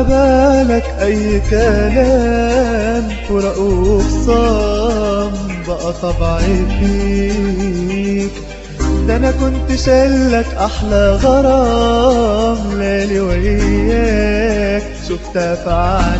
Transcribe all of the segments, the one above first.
على بالك أي كلام ورؤوف صام بقى طبعي فيك ده أنا كنت شايلك أحلى غرام ليلي وياك شفتها في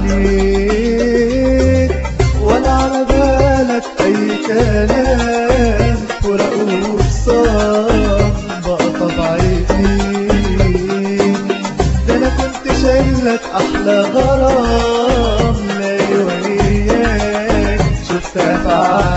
عينيك ولا على بالك أي كلام ورؤوف صام بقى طبعي فيك ده أنا كنت شايلك أحلى غرام ليلي وياك شفتها في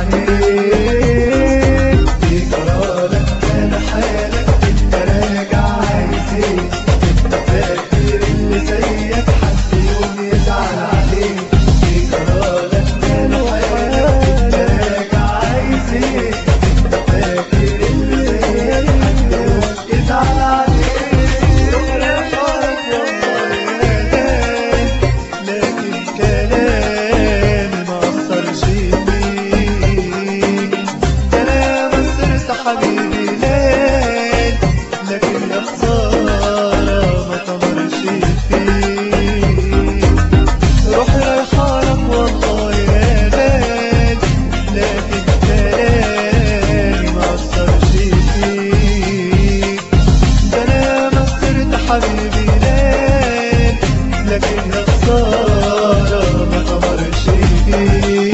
عينيك في قرارك أنا حالك أنت راجع عايز إيه أنت فاكر اللي زيك حد يوم يزعل عليك في قرارك أنا حالك أنت راجع عايز إيه أنت فاكر اللي زيك حد يوم يزعل عليك لكن كلامي ما أثرش فيك كلام صرت حبيبي ليل لكن يا خسارة ما تمرش فيك روحي رايحالك والله يا غال لكن كلامي ما أثرش فيك ده أنا ما صرت حبيبي ليل لكن يا خسارة ما تمرش فيك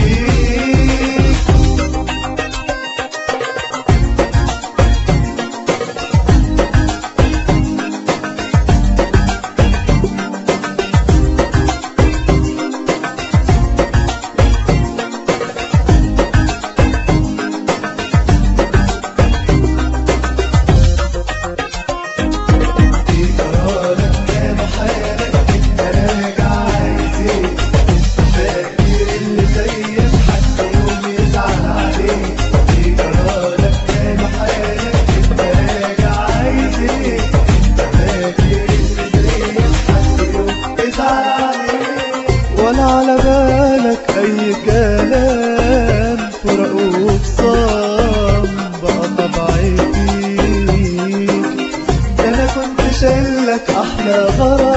في قرارك يا محالك انت راجع عايز ايه انت فاكر اللي زيك حتى يوم يزعل عليك في قرارك يا محالك انت راجع عايز ايه انت فاكر اللي زيك حتى يوم يزعل عليك ولا على بالك اي كلام فرقوك صام بقى طبعي فيك ده انا كنت شايلك احلى غرام